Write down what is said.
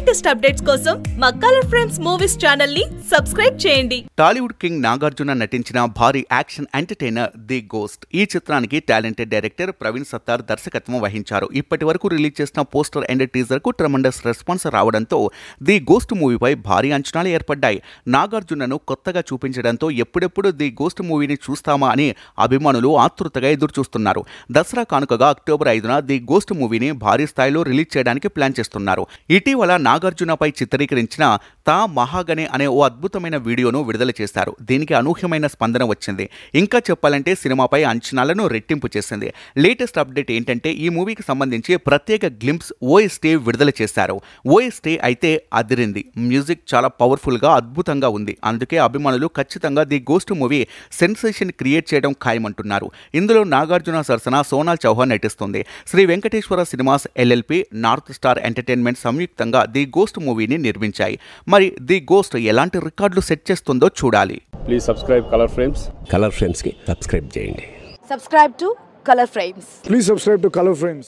Latest updates కోసం మా colour frames movies channel ని సబ్స్క్రైబ్ చేయండి టాలీవుడ్ కింగ్ నాగార్జున నటించిన భారీ యాక్షన్ ఎంటర్టైనర్ ది గోస్ట్ ఈ చిత్రానికి టాలెంటెడ్ డైరెక్టర్ ప్రవీణ్ సత్తార్ దర్శకత్వం వహించారు ఇప్పటి వరకు రిలీజ్ చేసిన పోస్టర్ అండ్ టీజర్ కు ట్రమండస్ రెస్పాన్స్ రావడంతో ది గోస్ట్ మూవీపై భారీ అంచనాలు ఏర్పడ్డాయి నాగార్జునను కొత్తగా చూపించడంతో ఎప్పుడెప్పుడు ది గోస్ట్ మూవీని చూస్తామా అని అభిమానులు ఆతృతగా ఎదురుచూస్తున్నారు దసరా కానుకగా అక్టోబర్ ఐదున ది గోస్ట్ మూవీని భారీ స్థాయిలో రిలీజ్ చేయడానికి ప్లాన్ చేస్తున్నారు ఇటీవల నాగార్జునపై చిత్రీకరించిన తా మహాగణే అనే ఓ అద్భుతమైన వీడియోను విడుదల చేశారు దీనికి అనూహ్యమైన స్పందన వచ్చింది ఇంకా చెప్పాలంటే సినిమాపై అంచనాలను రెట్టింపు చేసింది లేటెస్ట్ అప్డేట్ ఏంటంటే ఈ మూవీకి సంబంధించి ప్రత్యేక గ్లింప్స్ ఓఎస్టీ విడుదల చేశారు ఓఎస్టీ అయితే అదిరింది మ్యూజిక్ చాలా పవర్ఫుల్గా అద్భుతంగా ఉంది అందుకే అభిమానులు ఖచ్చితంగా the ghost movie sensation create చేయడం ఖాయమంటున్నారు ఇందులో నాగార్జున సరసన సోనాల్ చౌహాన్ నటిస్తుంది Sri Venkateswara cinemas LLP north star entertainment సంయుక్తంగా ది గోస్ట్ మూవీని నిర్మించాయి మరి ది గోస్ట్ ఎలాంటి రికార్డులు సెట్ చేస్తుందో చూడాలి please subscribe colour frames colour ఫ్రేమ్స్కి సబ్స్క్రైబ్ చేయండి subscribe to color frames Please subscribe to Color Frames.